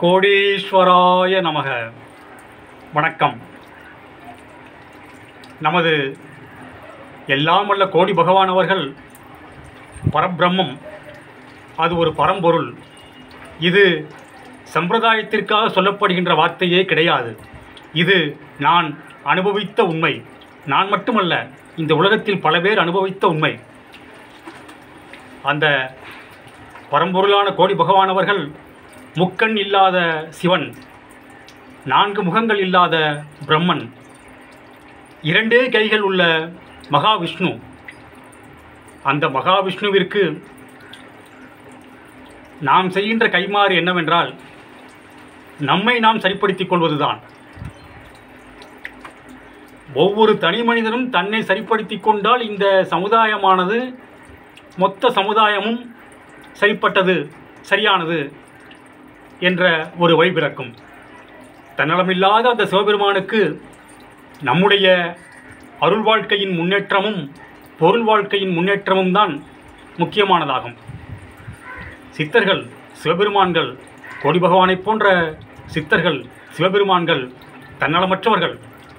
கோடீஸ்வராய நமக வணக்கம் நமது எல்லாம் வல்ல கோடி பகவான் அவர்கள் பரபிரம்மம் அது ஒரு பரம்பொருள் இது சம்பிரதாயத்திற்காக சொல்லப்படுகின்ற வார்த்தையே கிடையாது இது நான் அனுபவித்த உண்மை நான் மட்டுமல்ல இந்த உலகத்தில் பல பேர் அனுபவித்த உண்மை அந்த பரம்பொருளான கோடி பகவான் அவர்கள் முக்கண் இல்லாத சிவன் நான்கு முகங்கள் இல்லாத பிரம்மன் இரண்டே கைகள் உள்ள மகாவிஷ்ணு அந்த மகாவிஷ்ணுவிற்கு நாம் செய்கின்ற கைமாறு என்னவென்றால் நம்மை நாம் சரிப்படுத்திக் கொள்வதுதான் ஒவ்வொரு தனி மனிதனும் தன்னை சரிப்படுத்திக் கொண்டால் இந்த சமுதாயமானது மொத்த சமுதாயமும் சரிப்பட்டது சரியானது என்ற ஒரு வழி பிறக்கும் தன்னலமில்லாத அந்த சிவபெருமானுக்கு நம்முடைய அருள் வாழ்க்கையின் முன்னேற்றமும் பொருள் வாழ்க்கையின் முன்னேற்றமும் தான் முக்கியமானதாகும் சித்தர்கள் சிவபெருமான்கள் கோடி பகவானைப் போன்ற சித்தர்கள் சிவபெருமான்கள் தன்னலமற்றவர்கள்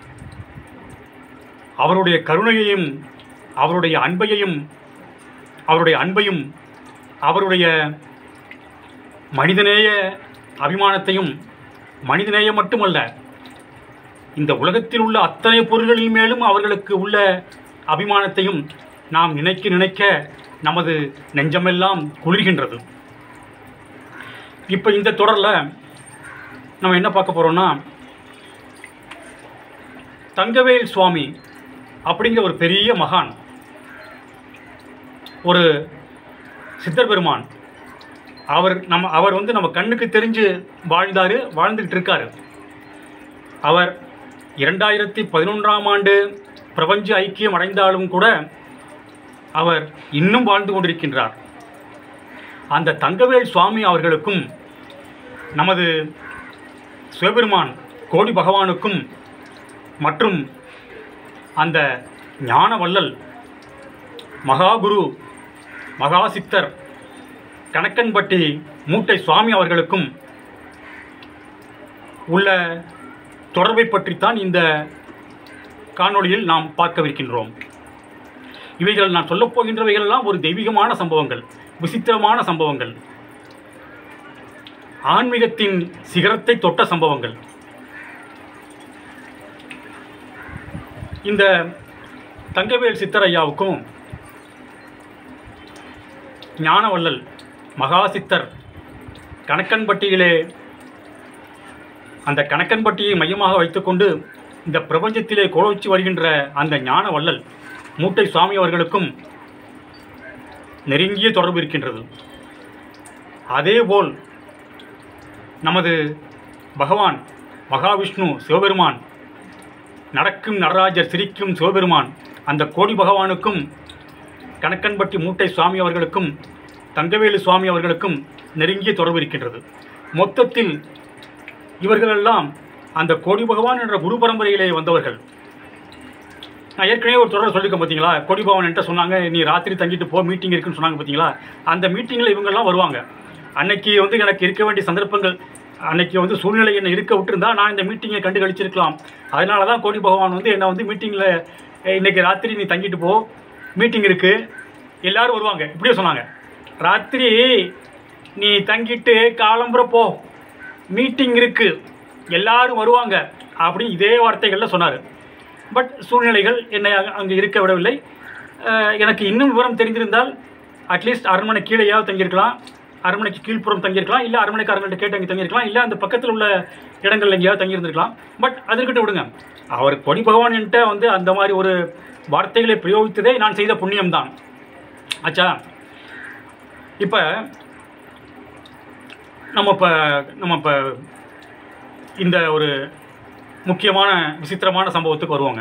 அவருடைய கருணையையும் அவருடைய அன்பையையும் அவருடைய அன்பையும் அவருடைய மனிதநேய அபிமானத்தையும் மனிதநேயம் மட்டுமல்ல இந்த உலகத்தில் உள்ள அத்தனை பொருள்களின் மேலும் அவர்களுக்கு உள்ள அபிமானத்தையும் நாம் நினைக்க நினைக்க நமது நெஞ்சமெல்லாம் குளிர்கின்றது இப்போ இந்த தொடரில் நம்ம என்ன பார்க்க போகிறோம்னா தங்கவேல் சுவாமி அப்படிங்கிற ஒரு பெரிய மகான் ஒரு சித்தர் பெருமான் அவர் நம்ம அவர் வந்து நம்ம கண்ணுக்கு தெரிஞ்சு வாழ்ந்தார் வாழ்ந்துக்கிட்டு இருக்கார் அவர் இரண்டாயிரத்தி பதினொன்றாம் ஆண்டு பிரபஞ்ச ஐக்கியம் அடைந்தாலும் கூட அவர் இன்னும் வாழ்ந்து கொண்டிருக்கின்றார் அந்த தங்கவேல் சுவாமி அவர்களுக்கும் நமது சிவபெருமான் கோடி பகவானுக்கும் மற்றும் அந்த ஞான வள்ளல் மகாகுரு மகாசித்தர் கணக்கன்பட்டி மூட்டை சுவாமி அவர்களுக்கும் உள்ள தொடர்பை பற்றித்தான் இந்த காணொளியில் நாம் பார்க்கவிருக்கின்றோம் இவைகள் நான் சொல்லப் போகின்றவைகளெல்லாம் ஒரு தெய்வீகமான சம்பவங்கள் விசித்திரமான சம்பவங்கள் ஆன்மீகத்தின் சிகரத்தை தொட்ட சம்பவங்கள் இந்த தங்கவேல் சித்தர் ஐயாவுக்கும் ஞானவள்ளல் மகாசித்தர் கணக்கன்பட்டியிலே அந்த கணக்கன்பட்டியை மையமாக வைத்துக்கொண்டு இந்த பிரபஞ்சத்திலே கோலோச்சி வருகின்ற அந்த ஞான வள்ளல் மூட்டை சுவாமி அவர்களுக்கும் நெருங்கிய தொடர்பு இருக்கின்றது அதேபோல் நமது பகவான் மகாவிஷ்ணு சிவபெருமான் நடக்கும் நடராஜர் சிரிக்கும் சிவபெருமான் அந்த கோடி பகவானுக்கும் கணக்கன்பட்டி மூட்டை சுவாமி அவர்களுக்கும் தங்கவேலு சுவாமி அவர்களுக்கும் நெருங்கிய தொடர்பு இருக்கின்றது மொத்தத்தில் இவர்களெல்லாம் அந்த கோடி பகவான் என்ற குரு பரம்பரையிலே வந்தவர்கள் நான் ஏற்கனவே ஒரு தொடர் சொல்லியிருக்கேன் பார்த்தீங்களா கோடி பகவான் என்கிட்ட சொன்னாங்க நீ ராத்திரி தங்கிட்டு போ மீட்டிங் இருக்குன்னு சொன்னாங்க பார்த்தீங்களா அந்த மீட்டிங்கில் இவங்கெல்லாம் வருவாங்க அன்னைக்கு வந்து எனக்கு இருக்க வேண்டிய சந்தர்ப்பங்கள் அன்னைக்கு வந்து சூழ்நிலை என்னை இருக்க விட்டுருந்தா நான் இந்த மீட்டிங்கை கண்டு கழிச்சிருக்கலாம் அதனால தான் கோடி பகவான் வந்து என்னை வந்து மீட்டிங்கில் இன்னைக்கு ராத்திரி நீ தங்கிட்டு போ மீட்டிங் இருக்குது எல்லாரும் வருவாங்க இப்படியே சொன்னாங்க ராத்திரி நீ தங்கிட்டு காலம்புற போ மீட்டிங் இருக்குது எல்லாரும் வருவாங்க அப்படின்னு இதே வார்த்தைகளில் சொன்னார் பட் சூழ்நிலைகள் என்னை அங்க- அங்கே இருக்க விடவில்லை அஹ் எனக்கு இன்னும் விவரம் தெரிந்திருந்தால் அட்லீஸ்ட் அரண்மனை கீழேயாவது தங்கியிருக்கலாம் அரண்மனைக்கு கீழ்ப்புறம் தங்கியிருக்கலாம் இல்லை அரண்மனைக்காரங்கள்ட்ட கேட்டு அங்கே தங்கியிருக்கலாம் இல்லை அந்த பக்கத்தில் உள்ள இடங்கள்ல எங்கேயாவது தங்கியிருந்திருக்கலாம் பட் அதற்கிட்ட விடுங்க அவர் கொடி பகவான் என்கிட்ட வந்து அந்த மாதிரி ஒரு வார்த்தைகளை பிரயோகித்ததே நான் செய்த புண்ணியம்தான் ஆச்சா இப்போ நம்ம இப்போ நம்ம இப்போ இந்த ஒரு முக்கியமான விசித்திரமான சம்பவத்துக்கு வருவோங்க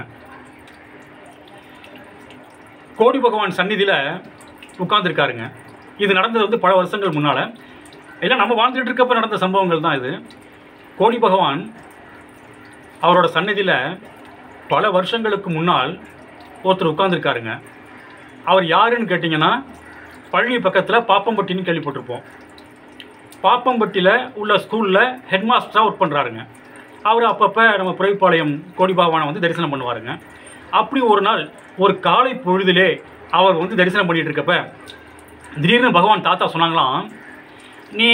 கோடி பகவான் சந்நிதியில் உட்கார்ந்துருக்காருங்க இது நடந்தது வந்து பல வருஷங்கள் முன்னால் எல்லாம் நம்ம வாழ்ந்துட்டு இருக்கப்ப நடந்த சம்பவங்கள் தான் இது கோடி பகவான் அவரோட சந்நிதியில் பல வருஷங்களுக்கு முன்னால் ஒருத்தர் உட்கார்ந்துருக்காருங்க அவர் யாருன்னு கேட்டிங்கன்னா பழனி பக்கத்தில் பாப்பம்பட்டின்னு கேள்விப்பட்டிருப்போம் பாப்பம்பட்டியில் உள்ள ஸ்கூலில் ஹெட் மாஸ்டராக ஒர்க் பண்ணுறாருங்க அவர் அப்பப்போ நம்ம புறைப்பாளையம் கோடி பகவானை வந்து தரிசனம் பண்ணுவாருங்க அப்படி ஒரு நாள் ஒரு காலை பொழுதிலே அவர் வந்து தரிசனம் பண்ணிட்டு இருக்கப்ப திடீர்னு பகவான் தாத்தா சொன்னாங்களாம் நீ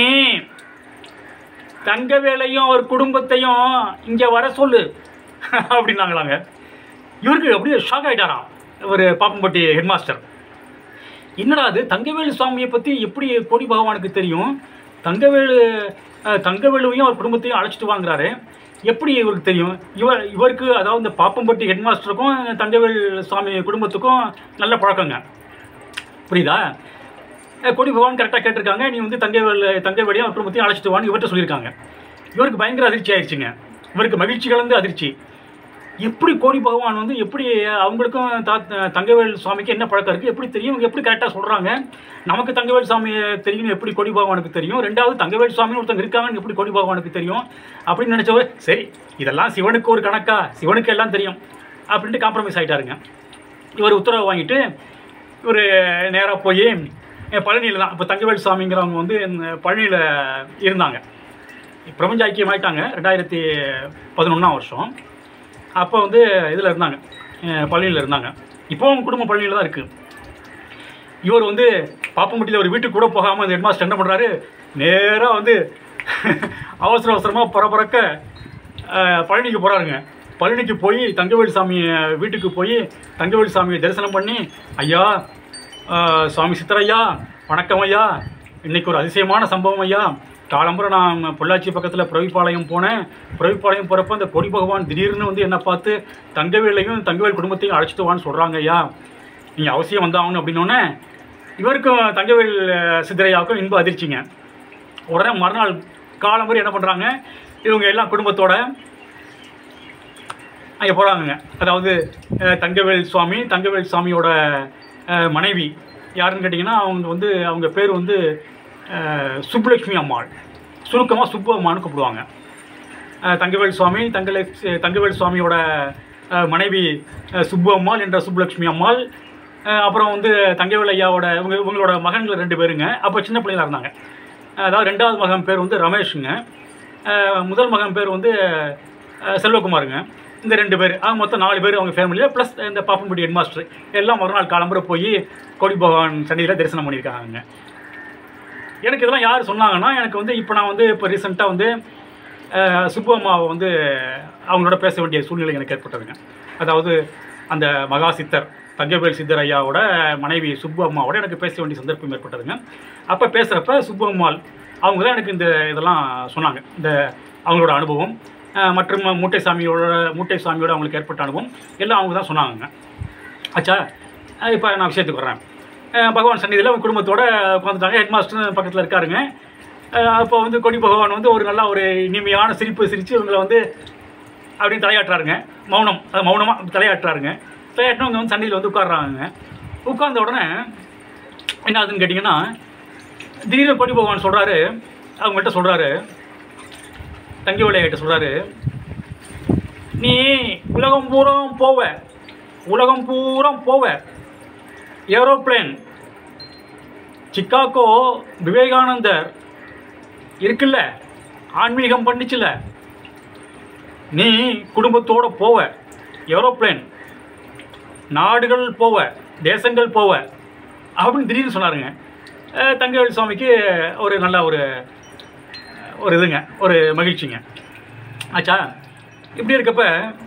தங்கவேலையும் அவர் குடும்பத்தையும் இங்கே வர சொல்லு அப்படின்னாங்களாங்க இவருக்கு அப்படியே ஷாக் ஆகிட்டாராம் ஒரு பாப்பம்பட்டி ஹெட்மாஸ்டர் என்னடா அது தங்கவேலு சுவாமியை பற்றி எப்படி கோடி பகவானுக்கு தெரியும் தங்கவேலு அஹ், தங்கவேலுவையும் அவர் குடும்பத்தையும் அழைச்சிட்டு வாங்குறாரு எப்படி இவருக்கு தெரியும் இவர் இவருக்கு அதாவது இந்த பாப்பம்பட்டி ஹெட்மாஸ்டருக்கும் தங்கவேல் சுவாமி குடும்பத்துக்கும் நல்ல பழக்கங்க புரியுதா அஹ், கோடி பகவான் கரெக்டாக கேட்டிருக்காங்க நீ வந்து தங்கவேல் தங்கவேலையும் அவர் குடும்பத்தையும் அழைச்சிட்டு வான்னு இவர்கிட்ட சொல்லியிருக்காங்க இவருக்கு பயங்கர அதிர்ச்சி ஆயிடுச்சுங்க இவருக்கு மகிழ்ச்சி கலந்து அதிர்ச்சி எப்படி கோடி பகவான் வந்து எப்படி அவங்களுக்கும் தா தங்கவேல் சுவாமிக்கு என்ன பழக்கம் இருக்குது எப்படி தெரியும் இவங்க எப்படி கரெக்டாக சொல்கிறாங்க நமக்கு தங்கவேல் சுவாமி தெரியும் எப்படி கோடி பகவானுக்கு தெரியும் ரெண்டாவது தங்கவேல் சுவாமின்னு ஒருத்தங்க இருக்காங்கன்னு எப்படி கோடி பகவானுக்கு தெரியும் அப்படின்னு நினச்சவர் சரி இதெல்லாம் சிவனுக்கு ஒரு கணக்கா சிவனுக்கு எல்லாம் தெரியும் அப்படின்ட்டு காம்ப்ரமைஸ் ஆகிட்டாருங்க இவர் உத்தரவு வாங்கிட்டு இவர் நேராக போய் பழனியில் தான் இப்போ தங்கவேல் சுவாமிங்கிறவங்க வந்து பழனியில் இருந்தாங்க பிரபஞ்ச ஐக்கியமாயிட்டாங்க ரெண்டாயிரத்தி பதினொன்றாம் வருஷம் அப்போ வந்து இதில் இருந்தாங்க பழனியில் இருந்தாங்க இப்போவும் குடும்பம் பழனியில் தான் இருக்குது இவர் வந்து பாப்பம்பட்டியில் ஒரு வீட்டுக்கு கூட போகாமல் அந்த ஹெட்மாஸ்டர் என்ன பண்ணுறாரு நேராக வந்து அவசர அவசரமாக பரபரக்க அஹ், பழனிக்கு போகிறாருங்க பழனிக்கு போய் தங்கவேல் சாமி வீட்டுக்கு போய் தங்கவேல் சாமியை தரிசனம் பண்ணி ஐயா அஹ், சுவாமி சித்தரையா வணக்கம் ஐயா இன்னைக்கு ஒரு அதிசயமான சம்பவம் ஐயா காலம்புரை நான் பொள்ளாச்சி பக்கத்தில் புறவிப்பாளையம் போனேன் புறவிப்பாளையம் போகிறப்ப அந்த கொடி பகவான் திடீர்னு வந்து என்னை பார்த்து தங்கவேலையும் தங்கவேல் குடும்பத்தையும் அழைச்சிட்டு வான்னு சொல்கிறாங்க ஐயா நீங்கள் அவசியம் வந்தாகணும் அப்படின்னோடனே இவருக்கும் தங்கவேல் அஹ், சித்தரையாவுக்கும் இன்ப அதிர்ச்சிங்க உடனே மறுநாள் காலம்பரி என்ன பண்ணுறாங்க இவங்க எல்லாம் குடும்பத்தோட அங்கே போகிறாங்க அதாவது அஹ், தங்கவேல் சுவாமி தங்கவேல் சுவாமியோட அஹ், மனைவி யாருன்னு கேட்டிங்கன்னா அவங்க வந்து அவங்க பேர் வந்து அஹ், சுப்புலட்சுமி அம்மாள் சுருக்கமாக சுப்பு அம்மான்னு கூப்பிடுவாங்க அஹ், தங்கவேல் சுவாமி தங்கலட்ச தங்கவேல் சுவாமியோட அஹ், மனைவி அஹ், சுப்பு அம்மாள் என்ற சுப்புலட்சுமி அம்மாள் அஹ், அப்புறம் வந்து தங்கவேல் ஐயாவோட இவங்க இவங்களோட மகன்கள் ரெண்டு பேருங்க அப்போ சின்ன பிள்ளைங்களா இருந்தாங்க அதாவது ரெண்டாவது மகன் பேர் வந்து ரமேஷுங்க அஹ், முதல் மகன் பேர் வந்து அஹ், செல்வகுமாருங்க இந்த ரெண்டு பேர் அவங்க மொத்தம் நாலு பேர் அவங்க ஃபேமிலியில் ப்ளஸ் இந்த பாப்பம்பட்டி ஹெட் மாஸ்டர் எல்லாம் மறுநாள் காலம்புரை போய் கோடி பகவான் சன்னிதியில் தரிசனம் பண்ணியிருக்காங்க எனக்கு இதெல்லாம் யார் சொன்னாங்கன்னா எனக்கு வந்து இப்போ நான் வந்து இப்போ ரீசெண்டாக வந்து அஹ், சுப்பு அம்மாவை வந்து அவங்களோட பேச வேண்டிய சூழ்நிலை எனக்கு ஏற்பட்டதுங்க அதாவது அந்த மகா சித்தர் தங்கவேல் சித்தர் ஐயாவோட மனைவி சுப்பு அம்மாவோட எனக்கு பேச வேண்டிய சந்தர்ப்பம் ஏற்பட்டதுங்க அப்போ பேசுகிறப்ப சுப்பு அம்மாள் அவங்க தான் எனக்கு இந்த இதெல்லாம் சொன்னாங்க இந்த அவங்களோட அனுபவம் அஹ், மற்றும் மூட்டை சாமியோட மூட்டை சாமியோட அவங்களுக்கு ஏற்பட்ட அனுபவம் எல்லாம் அவங்க தான் சொன்னாங்க ஆச்சா இப்போ நான் விஷயத்துக்கு வர்றேன் அஹ் பகவான் சன்னிதியில் அவங்க குடும்பத்தோட உட்காந்துட்டாங்க ஹெட் மாஸ்டர் பக்கத்தில் இருக்காருங்க அஹ் அப்போ வந்து கொடி பகவான் வந்து ஒரு நல்ல ஒரு இனிமையான சிரிப்பு சிரித்து இவங்களை வந்து அப்படின்னு தலையாட்டுறாருங்க மௌனம் அது மௌனமாக தலையாட்டுறாருங்க தலையாட்டினவங்க வந்து சன்னிதியில் வந்து உட்காடுறாங்க உட்கார்ந்த உடனே என்ன ஆகுதுன்னு கேட்டிங்கன்னா திடீர்னு கொடி பகவான் சொல்கிறாரு அவங்கள்ட்ட சொல்கிறாரு தங்கிவளையிட்ட சொல்கிறாரு நீ உலகம் பூரம் போவ உலகம் பூரம் போவ ஏரோப்ளேன் சிக்காகோ விவேகானந்தர் இருக்குல்ல ஆன்மீகம் பண்ணிச்சுல நீ குடும்பத்தோட போவ ஏரோப்ளேன் நாடுகள் போவ தேசங்கள் போவ அப்படின்னு திடீர்னு சொன்னாருங்க அஹ் தங்கவேல் சுவாமிக்கு ஒரு நல்ல ஒரு ஒரு இதுங்க ஒரு மகிழ்ச்சிங்க ஆச்சா இப்படி இருக்கப்ப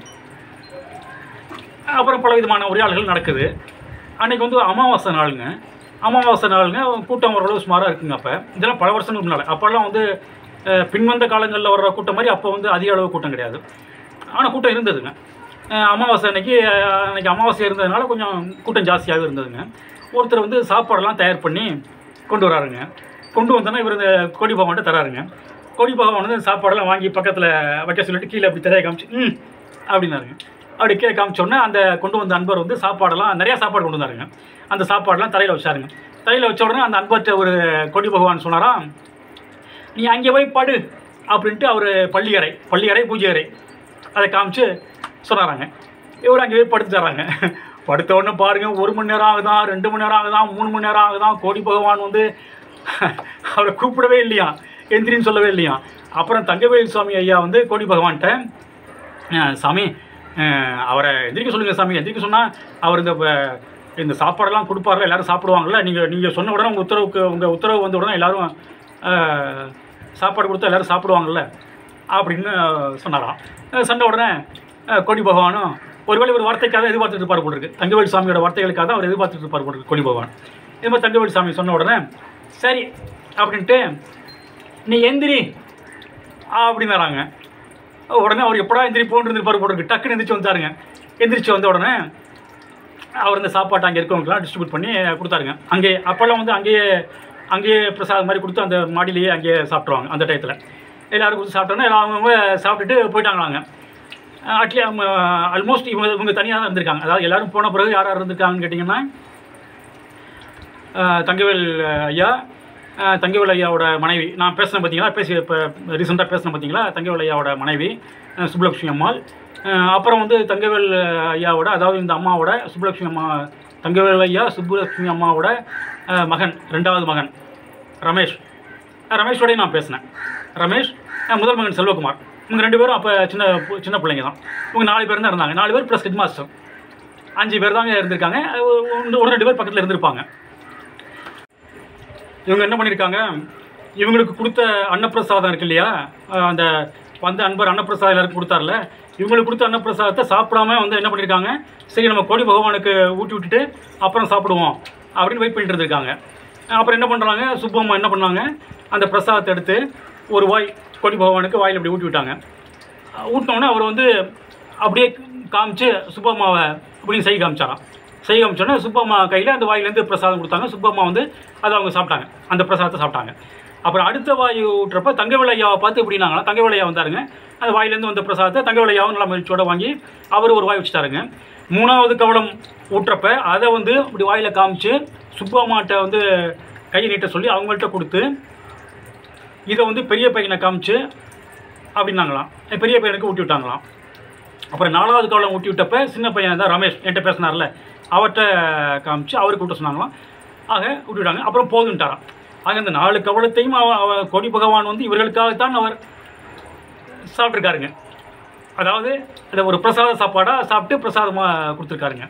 அப்புறம் பல விதமான உரையாடல்கள் நடக்குது அன்னைக்கு வந்து அமாவாசை நாளுங்க அமாவாசை நாளுங்க கூட்டம் ஓரளவு சுமாராக இருக்குங்க அப்போ இதெல்லாம் பல வருஷங்களுக்கு முன்னால் அப்போல்லாம் வந்து அஹ், பின்வந்த காலங்களில் வர்ற கூட்டம் மாதிரி அப்போ வந்து அதிக அளவு கூட்டம் கிடையாது ஆனால் கூட்டம் இருந்ததுங்க அஹ், அமாவாசை அன்னைக்கு அஹ், அன்னைக்கு அமாவாசை இருந்ததுனால கொஞ்சம் கூட்டம் ஜாஸ்தியாகவே இருந்ததுங்க ஒருத்தர் வந்து சாப்பாடெல்லாம் தயார் பண்ணி கொண்டு வராருங்க கொண்டு வந்தோன்னா இவர் இந்த கோடி பகவான்கிட்ட தராருங்க கோடி பகவான் வந்து சாப்பாடெல்லாம் வாங்கி பக்கத்தில் வைக்க சொல்லிட்டு கீழே அப்படி திரையை காமிச்சு ம் அப்படின்னாருங்க அப்படி கீழே காமிச்சோன்னே அந்த கொண்டு வந்த அன்பர் வந்து சாப்பாடெல்லாம் நிறையா சாப்பாடு கொண்டு வந்தாருங்க அந்த சாப்பாடெல்லாம் தலையில் வச்சாருங்க தலையில் வச்ச உடனே அந்த அன்பர்கிட்ட ஒரு கொடி பகவான் சொன்னாராம் நீ அங்கே போய் படு அப்படின்ட்டு அவர் பள்ளியறை பள்ளியறை பூஜை அறை அதை காமிச்சு சொன்னாராங்க இவர் அங்கே போய் படுத்து தராங்க படுத்த உடனே பாருங்க ஒரு மணி நேரம் ஆகுதான் ரெண்டு மணி நேரம் ஆகுதான் மூணு மணி நேரம் ஆகுதான் கோடி பகவான் வந்து அவரை கூப்பிடவே இல்லையா எந்திரின்னு சொல்லவே இல்லையா அப்புறம் தங்கவேல் சுவாமி ஐயா வந்து கோடி பகவான்கிட்ட அஹ், சாமி அஹ், அவரை எந்திரிக்க சொல்லுங்கள் சாமி எந்திரிக்க சொன்னால் அவர் இந்த ப- இந்த சாப்பாடெல்லாம் கொடுப்பார்ல எல்லாரும் சாப்பிடுவாங்கல்ல நீங்கள் நீங்கள் சொன்ன உடனே உங்கள் உத்தரவுக்கு உங்கள் உத்தரவு வந்த உடனே எல்லாரும் அஹ், சாப்பாடு கொடுத்தா எல்லாரும் சாப்பிடுவாங்கல்ல அப்படின்னு சொன்னாராம் அஹ் சொன்ன உடனே அஹ், கோடி பகவானும் ஒருவேளை ஒரு வார்த்தைக்காக எதிர்பார்த்துட்டு இருப்பார் போல இருக்கு தங்கவேல் சாமியோட வார்த்தைகளுக்காக தான் அவர் எதிர்பார்த்துட்டு இருப்பார் போல இருக்கு கோடி பகவான் இது மாதிரி தங்கவேல் சாமி சொன்ன உடனே சரி அப்படின்ட்டு நீ எந்திரி அப்படின்னாராங்க உடனே அவர் எப்படா எந்திரி போன்று இருந்திருப்பார் போல இருக்கு டக்குன்னு எந்திரிச்சு வந்தாருங்க எந்திரிச்சு வந்த உடனே அவர் இந்த சாப்பாட்டை அங்கே இருக்கவங்களுக்குலாம் டிஸ்ட்ரிபியூட் பண்ணி கொடுத்தாருங்க அங்கே அப்போல்லாம் வந்து அங்கேயே அங்கேயே பிரசாதம் மாதிரி கொடுத்து அந்த மாடியிலேயே அங்கேயே சாப்பிட்ருவாங்க அந்த டயத்தில் எல்லாரும் கொடுத்து சாப்பிட்டோன்னே எல்லாம் அவங்கவுங்க சாப்பிட்டுட்டு போயிட்டாங்களாங்க அட்லி ஆல்மோஸ்ட் இவங்க இவங்க தனியாக தான் இருந்திருக்காங்க அதாவது எல்லாரும் போன பிறகு யார் யார் இருந்திருக்காங்கன்னு கேட்டிங்கன்னா அஹ், தங்கவேல் அஹ், ஐயா அஹ், தங்கவேல் ஐயாவோட மனைவி நான் பேசினேன் பார்த்தீங்களா பேசி இப்போ ரீசெண்டாக பேசினேன் பார்த்தீங்களா தங்கவேல் ஐயாவோட மனைவி அஹ், சுப்புலட்சுமி அம்மாள் அஹ், அப்புறம் வந்து தங்கவேல் ஐயாவோட அதாவது இந்த அம்மாவோட சுப்புலட்சுமி அம்மா தங்கவேல் ஐயா சுப்புலட்சுமி அம்மாவோட அஹ், மகன் ரெண்டாவது மகன் ரமேஷ் அஹ், ரமேஷோடய நான் பேசினேன் ரமேஷ் அஹ், முதல் மகன் செல்வகுமார் இவங்க ரெண்டு பேரும் அப்போ சின்ன பு- சின்ன பிள்ளைங்க தான் இவங்க நாலு பேர் தான் இருந்தாங்க நாலு பேர் ப்ளஸ் ஹெட் மாஸ்டர் அஞ்சு பேர் தாங்க இருந்திருக்காங்க அஹ் ஒரு ஒரு ரெண்டு பேர் பக்கத்தில் இருந்திருப்பாங்க இவங்க என்ன பண்ணியிருக்காங்க இவங்களுக்கு கொடுத்த அன்னப்பிரசாதம் இருக்கு இல்லையா அஹ் அந்த வந்த அன்பர் அன்னப்பிரசாதம் எல்லாருக்கும் கொடுத்தார்ல இவங்களுக்கு கொடுத்த அன்னப்பிரசாதத்தை சாப்பிடாம வந்து என்ன பண்ணியிருக்காங்க சரி நம்ம கோடி பகவானுக்கு ஊட்டி விட்டுட்டு அப்புறம் சாப்பிடுவோம் அப்படின்னு வெயிட் பண்ணிட்டு இருந்திருக்காங்க அப்புறம் என்ன பண்ணுறாங்க சுப்பம்மா என்ன பண்ணாங்க அந்த பிரசாதத்தை எடுத்து ஒரு வாய் கோடி பகவானுக்கு வாயில் இப்படி ஊட்டி விட்டாங்க ஊட்டினோடனே அவர் வந்து அப்படியே காமிச்சு சுப்பம்மாவை அப்படின்னு செய் காமிச்சாராம் செய் காமிச்சோன்னே சுப்பம்மா கையில் அந்த வாயிலேருந்து பிரசாதம் கொடுத்தாங்க சுப்பம்மா வந்து அதை அவங்க சாப்பிட்டாங்க அந்த பிரசாதத்தை சாப்பிட்டாங்க அப்புறம் அடுத்த வாய் ஊட்டுறப்ப தங்கவேல் ஐயாவை பார்த்து எப்படின்னாங்களா தங்கவேல் ஐயா வந்தாருங்க அந்த வாயிலேருந்து வந்த பிரசாதத்தை தங்கவேல் ஐயாவும் நல்லா மகிழ்ச்சியோட வாங்கி அவர் ஒரு வாய் வச்சுட்டாருங்க மூணாவது கவலம் ஊட்டுறப்ப அதை வந்து இப்படி வாயில் காமிச்சு சுப்பம்மாட்ட வந்து கையை நீட்ட சொல்லி அவங்கள்ட்ட கொடுத்து இதை வந்து பெரிய பையனை காமிச்சு அப்படின்னாங்களாம் பெரிய பையனுக்கு ஊட்டி விட்டாங்களாம் அப்புறம் நாலாவது கவலம் ஊட்டி விட்டப்ப சின்ன பையன் தான் ரமேஷ் என்கிட்ட பேசினார்ல அவர்கிட்ட காமிச்சு அவருக்கு விட்ட சொன்னாங்களாம் ஆக ஊட்டி விட்டாங்க அப்புறம் போதுன்ட்டாராம் ஆக இந்த நாலு கவலத்தையும் அவ அவ கொடி பகவான் வந்து இவர்களுக்காகத்தான் அவர் சாப்பிட்ருக்காருங்க அதாவது அதை ஒரு பிரசாத சாப்பாடாக சாப்பிட்டு பிரசாதமாக கொடுத்துருக்காருங்க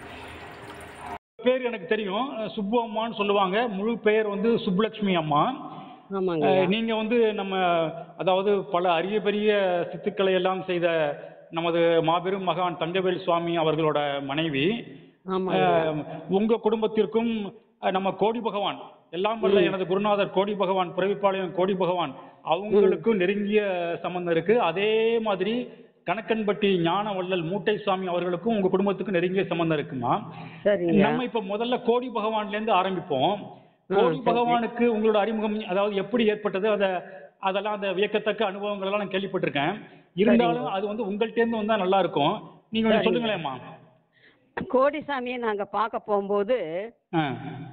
பேர் எனக்கு தெரியும் சுப்பு அம்மான்னு சொல்லுவாங்க முழு பெயர் வந்து சுப்புலட்சுமி அம்மா ஆமாங்க அஹ், நீங்க வந்து நம்ம அதாவது பல அரிய பெரிய சித்துக்களை எல்லாம் செய்த நமது மாபெரும் மகான் தங்கவேல் சுவாமி அவர்களோட மனைவி ஆமாங்க அஹ், உங்க குடும்பத்திற்கும் அஹ், நம்ம கோடி பகவான் எல்லாம் வல்ல எனது குருநாதர் கோடி பகவான் பிறவிப்பாளையம் கோடி பகவான் அவங்களுக்கும் நெருங்கிய சம்பந்தம் இருக்கு அதே மாதிரி கணக்கன்பட்டி ஞான வள்ளல் மூட்டை சுவாமி அவர்களுக்கும் உங்க குடும்பத்துக்கும் நெருங்கிய சம்பந்தம் இருக்குமா சரிங்க நம்ம இப்ப முதல்ல கோடி பகவான்ல இருந்து ஆரம்பிப்போம் கோடி சரி. பகவானுக்கு உங்களோட அறிமுகம் அதாவது எப்படி ஏற்பட்டது அத அதெல்லாம் அந்த வியக்கத்தக்க அனுபவங்கள் எல்லாம் நான் கேள்விப்பட்டிருக்கேன் இருந்தாலும் அது வந்து உங்கள்ட்ட இருந்து வந்தா நல்லா இருக்கும் நீங்க கொஞ்சம் சரிங்க. சொல்லுங்களேம்மா கோடிசாமியை நாங்க பார்க்க போகும்போது ஆ,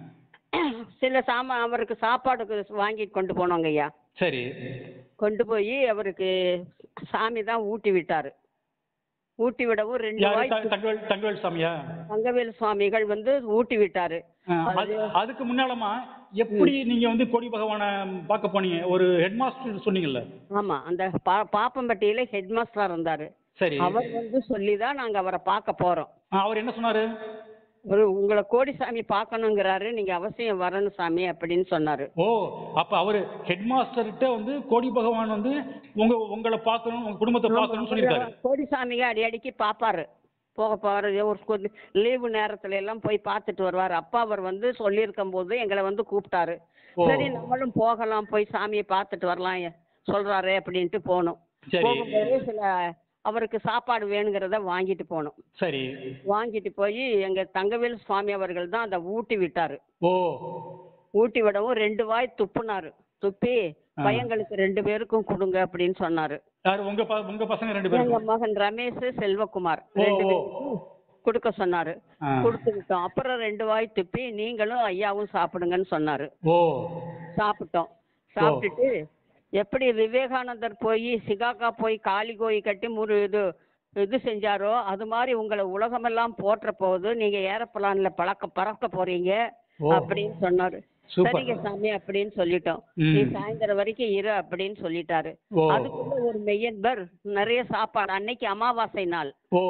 சில சாமா அவருக்கு சாப்பாடுக்கு வாங்கிட்டு கொண்டு போனோங்க ஐயா சரி கொண்டு போய் அவருக்கு சாமி தான் ஊட்டி விட்டாரு ஊட்டி விடவும் ரெண்டு யாரு வாய் த- தங்கவேல் தங்கவேல் சாமியா தங்கவேல் சுவாமிகள் வந்து ஊட்டி விட்டாரு ஆ, அது- அதுக்கு முன்னாலமா எப்படி நீங்க வந்து கோடி பகவானை பார்க்க போனீங்க ஒரு ஹெட் மாஸ்டர் சொன்னீங்கல்ல ஆமா அந்த பா பாப்பம்பட்டியில ஹெட் மாஸ்டரா இருந்தாரு சரி அவர் வந்து சொல்லி தான் நாங்க அவரை பார்க்க போறோம் ஆ, அவர் என்ன சொன்னாரு ஒரு உங்களை கோடிசாமி பார்க்கணுங்கிறாரு நீங்க அவசியம் வரணும் சாமி அப்படின்னு சொன்னாரு ஓ அப்ப அவரு ஹெட் மாஸ்டர்கிட்ட வந்து கோடி பகவான் வந்து உங்க உங்களை பார்க்கணும் உங்க குடும்பத்தை பார்க்கணும்னு சொல்லியிருக்காரு கோடிசாமிங்க அடிக்கடிக்கு பார்ப்பாரு போக போகிற ஒரு லீவு நேரத்துல எல்லாம் போய் பார்த்துட்டு வருவார் அப்பா அவர் வந்து சொல்லியிருக்கும் போது எங்களை வந்து கூப்பிட்டாரு ஓ. சரி நம்மளும் போகலாம் போய் சாமியை பார்த்துட்டு வரலாம் எ- சொல்றாரு அப்படின்ட்டு போனோம் சரி போகும்போது சில அவருக்கு சாப்பாடு வேணுங்கிறத வாங்கிட்டு போனோம் சரி வாங்கிட்டு போய் எங்க தங்கவேல் சுவாமி அவர்கள் தான் அதை ஊட்டி விட்டாரு ஓ ஊட்டி விடவும் ரெண்டு வாய் துப்புனாரு துப்பி ஆ. பையங்களுக்கு ரெண்டு பேருக்கும் கொடுங்க அப்படின்னு சொன்னாரு யார் உங்க ப- உங்க பசங்க ரெண்டு எங்க பேரும் மகன் ரமேஷ் செல்வகுமார் ஓ, ரெண்டு ஓ. பேருக்கும் கொடுக்க சொன்னாரு ஆ. கொடுத்து விட்டோம் அப்புறம் ரெண்டு வாய் துப்பி நீங்களும் ஐயாவும் சாப்பிடுங்கன்னு சொன்னாரு ஓ சாப்பிட்டோம் சாப்பிட்டுட்டு எப்படி விவேகானந்தர் போய் சிகாகா போய் காளி கோயில் கட்டி முரு இது இது செஞ்சாரோ அது மாதிரி உங்களை உலகமெல்லாம் போற்ற போகுது நீங்க ஏரோப்ளான்ல பழக்க பறக்க போறீங்க ஓ. அப்படின்னு சொன்னாரு சூப்பர். சரிங்க சாமி அப்படின்னு சொல்லிட்டோம் ம். நீ சாயந்தரம் வரைக்கும் இரு அப்படின்னு சொல்லிட்டாரு ஓ அதுக்குள்ள ஒரு மெய்யன்பர் நிறைய சாப்பாடு அன்னைக்கு அமாவாசை நாள் ஓ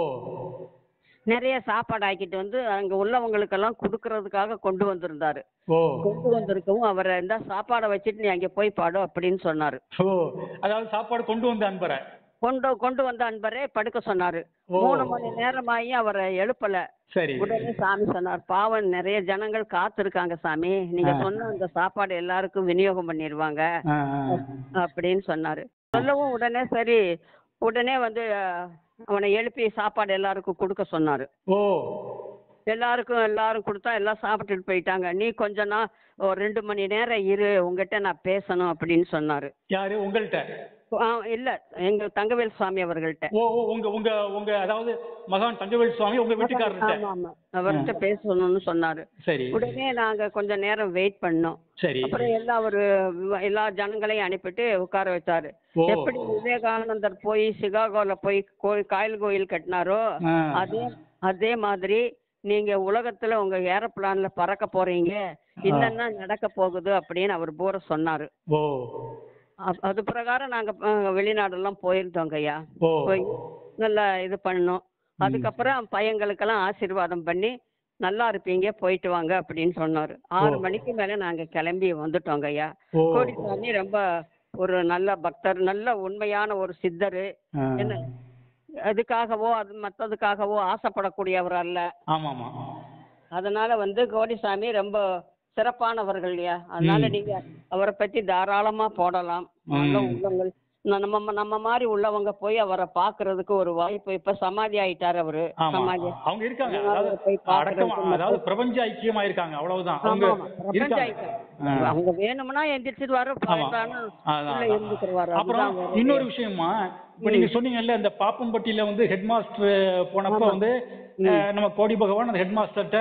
நிறைய சாப்பாடு ஆக்கிட்டு வந்து அங்க உள்ளவங்களுக்கெல்லாம் கொடுக்கறதுக்காக கொண்டு வந்திருந்தாரு ஓ கொண்டு வந்திருக்கவும் அவரை இந்த சாப்பாடை வச்சுட்டு நீ அங்க போய் பாடு அப்படின்னு சொன்னாரு ஓ அதாவது சாப்பாடு கொண்டு வந்த அன்பரை கொண்டு கொண்டு வந்த அன்பரே படுக்க சொன்னாரு ஓ. மூணு மணி நேரமாயி அவரை எழுப்பல சரி உடனே சாமி சொன்னார் பாவம் நிறைய ஜனங்கள் காத்திருக்காங்க சாமி நீங்க ஆ. சொன்ன அந்த சாப்பாடு எல்லாருக்கும் விநியோகம் பண்ணிடுவாங்க ஆ, ஆ. அப்படின்னு சொன்னாரு சொல்லவும் உடனே சரி உடனே வந்து அஹ், அவனை எழுப்பி சாப்பாடு எல்லாருக்கும் கொடுக்க சொன்னாரு ஓ எல்லாருக்கும் எல்லாரும் கொடுத்தா எல்லாம் சாப்பிட்டுட்டு போயிட்டாங்க நீ கொஞ்ச நாள் ஒரு ரெண்டு மணி நேரம் இரு உங்ககிட்ட நான் பேசணும் அப்படின்னு சொன்னாரு யாரு உங்கள்கிட்ட ஆ, இல்ல எங்க தங்கவேல் சுவாமி அவர்கள்ட்ட ஓ ஓ உங்க உங்க உங்க அதாவது மகான் தங்கவேல் சுவாமி உங்க வீட்டுக்காரர்கிட்ட ஆமா ஆமா அவர்கிட்ட பேசணும்னு சொன்னாரு சரி உடனே நாங்க கொஞ்ச நேரம் வெயிட் பண்ணோம் சரி அப்புறம் எல்லா ஒரு எல்லா ஜனங்களையும் அனுப்பிட்டு உட்கார வச்சாரு ஓ எப்படி விவேகானந்தர் போய் சிகாகோல போய் கோயில் காயல் கோயில் கட்டினாரோ ஆ. அதே அதே மாதிரி நீங்க உலகத்துல உங்க ஏரோப்ளான்ல பறக்க போறீங்க என்னென்ன நடக்க போகுது அப்படின்னு அவர் பூரா சொன்னாரு ஓ அப்- அது பிரகாரம் நாங்க அஹ், வெளிநாடெல்லாம் போயிருந்தோங்க ஐயா ஓ போய் நல்லா இது பண்ணோம் அதுக்கப்புறம் பையங்களுக்கெல்லாம் ஆசீர்வாதம் பண்ணி நல்லா இருப்பீங்க போயிட்டு வாங்க அப்படின்னு சொன்னாரு ஆறு மணிக்கு மேல நாங்க கிளம்பி வந்துட்டோங்க ஐயா ஓ கோடிசாமி ரொம்ப ஒரு நல்ல பக்தர் நல்ல உண்மையான ஒரு சித்தர் ஆ. என்ன அதுக்காகவோ அது மற்றதுக்காகவோ ஆசைப்படக்கூடியவர் அல்ல ஆமா ஆமா அதனால வந்து கோடிசாமி ரொம்ப சிறப்பானவர்கள் இல்லையா அதனால நீங்க அவரை பத்தி தாராளமா போடலாம் நல்ல உள்ளங்கள் ந- நம்ம நம்ம மாதிரி உள்ளவங்க போய் அவரை பாக்குறதுக்கு ஒரு வாய்ப்பு இப்ப சமாதி ஆயிட்டாரு அவரு ஆமா சமாதி அவங்க இருக்காங்க அதனால அதாவது போய் பார்க்கறதுக்கு அடக்கம் மட்டும். அதாவது பிரபஞ்ச ஐக்கியமா இருக்காங்க அவ்வளவுதான் ஆமா அவங்க ஆமா பிரபஞ்ச இருக்காங்க ஐக்கியம். அவங்க வேணும்னா எந்திரிச்சிருவாரு பயந்தானா அதான், உள்ள அதான். இருந்துக்குருவாரு அப்புறம் அதுதான் வேற இன்னொரு விஷயமா இப்ப நீங்க சொன்னீங்கல்ல இந்த பாப்பம்பட்டியில வந்து ஹெட் மாஸ்டர் போனப்ப வந்து அஹ், நம்ம கோடி பகவான் அந்த ஹெட் மாஸ்டர்கிட்ட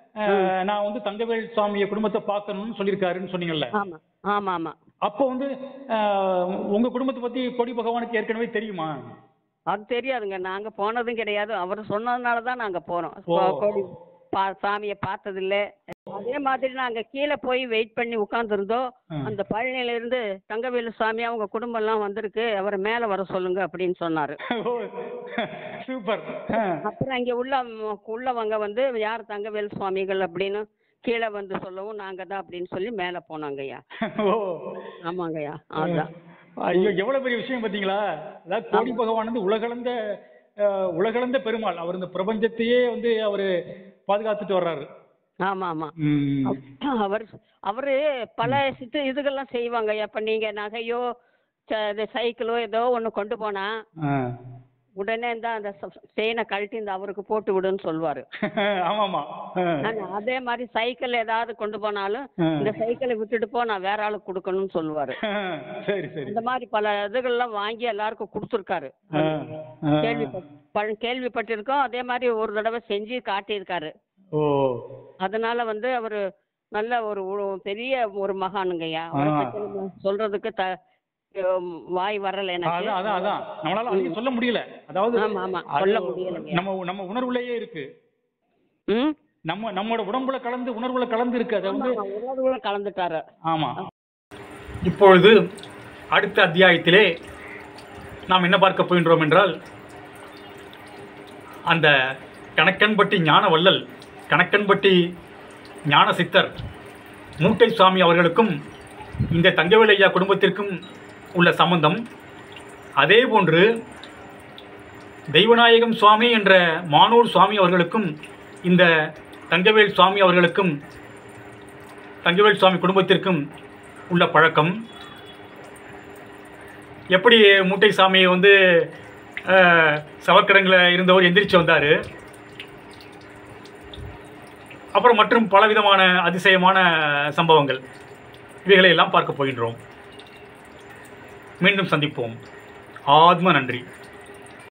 நான் வந்து தங்கவேல் சுவாமிய குடும்பத்தை பார்க்கணும்னு சொல்லியிருக்காருன்னு சொன்னீங்கல்ல ஆமா ஆமா ஆமா அப்போ வந்து அஹ், உங்க குடும்பத்தை பத்தி கோடி பகவானுக்கு ஏற்கனவே தெரியுமா அது தெரியாதுங்க நாங்க போனதும் கிடையாது அவர் சொன்னதுனால தான் நாங்க போறோம் ஓ. கோடி பா சாமியை பார்த்ததில்ல அதே மாதிரி நாங்க கீழே போய் வெயிட் பண்ணி உட்கார்ந்துருந்தோம் ம். அந்த பழனியில இருந்து தங்கவேலு சாமி அவங்க குடும்பம் எல்லாம் வந்திருக்கு அவரை மேல வர சொல்லுங்க அப்படின்னு சொன்னாரு ஓ சூப்பர் அப்புறம் அங்க உள்ள உள்ளவங்க வந்து யார் தங்கவேலு சுவாமிகள் அப்படின்னு கீழே வந்து சொல்லவும் நாங்க தான் அப்படின்னு சொல்லி மேல போனாங்கய்யா ஓ ஆமாங்கய்யா அதான் ஐயோ எவ்வளவு பெரிய விஷயம் பாத்தீங்களா அதாவது கோடி பகவான் வந்து உலகளந்த அஹ், உலகளந்த பெருமாள் அவர் இந்த பிரபஞ்சத்தையே வந்து அவரு பாதுகாத்துட்டு வர்றாரு ஆமா ஆமா ம். அவர் அவரு பல சித்து இதுகள்லாம் செய்வாங்க இப்ப நீங்க நகையோ ச- இது சைக்கிளோ ஏதோ ஒண்ணு கொண்டு போனா ஆ. உடனே இந்த அந்த செயினை கழட்டி இந்த அவருக்கு போட்டு விடுன்னு சொல்லுவாரு ஆமா ஆமா ஆ. ஆனா, அதே மாதிரி சைக்கிள் ஏதாவது கொண்டு போனாலும் ஆ. இந்த சைக்கிளை விட்டுட்டு போ நான் வேற ஆளுக்கு கொடுக்கணும்னு சொல்லுவாரு சரி சரி இந்த மாதிரி பல இதுகள்லாம் வாங்கி எல்லாருக்கும் கொடுத்துருக்காரு ஆ. ஆ. கேள்விப்பட் ப- கேள்விப்பட்டிருக்கோம் அதே மாதிரி ஒரு தடவை செஞ்சு காட்டியிருக்காரு ஓ அதனால வந்து அவரு நல்ல ஒரு உ- பெரிய ஒரு மகானுங்கய்யா அவரை ஆ. பத்தி நம்ம சொல்றதுக்கு த உம், வாய் வரல எனக்கு அதான் அதான் அதான் நம்மளால அதிகம் சொல்ல முடியல அதாவது ஆமா, ஆமா. அது சொல்ல முடியலைங்க. நம்ம நம்ம உணர்வுலயே இருக்கு ம் நம்ம நம்மளோட உடம்புல கலந்து உணர்வுல கலந்து இருக்கு அதை வந்து ஆமா, உணர்வுல கலந்துட்டாரு ஆமா இப்பொழுது அடுத்த அத்தியாயத்திலே நாம் என்ன பார்க்க போகின்றோம் என்றால் அந்த கணக்கன்பட்டி ஞான வள்ளல் கணக்கன்பட்டி ஞான சித்தர் மூட்டை சுவாமி அவர்களுக்கும் இந்த தங்கவேலையா குடும்பத்திற்கும் உள்ள சம்பந்தம் அதே போன்று தெய்வநாயகம் சுவாமி என்ற மானூர் சுவாமி அவர்களுக்கும் இந்த தங்கவேல் சுவாமி அவர்களுக்கும் தங்கவேல் சுவாமி குடும்பத்திற்கும் உள்ள பழக்கம் எப்படி மூட்டை சாமியை வந்து அஹ், சவக்கிடங்கில் இருந்தவர் எந்திரிச்சு வந்தார் அப்புறம் மற்றும் பலவிதமான அதிசயமான சம்பவங்கள் இவைகளை எல்லாம் பார்க்க போகின்றோம் மீண்டும் சந்திப்போம் ஆத்ம நன்றி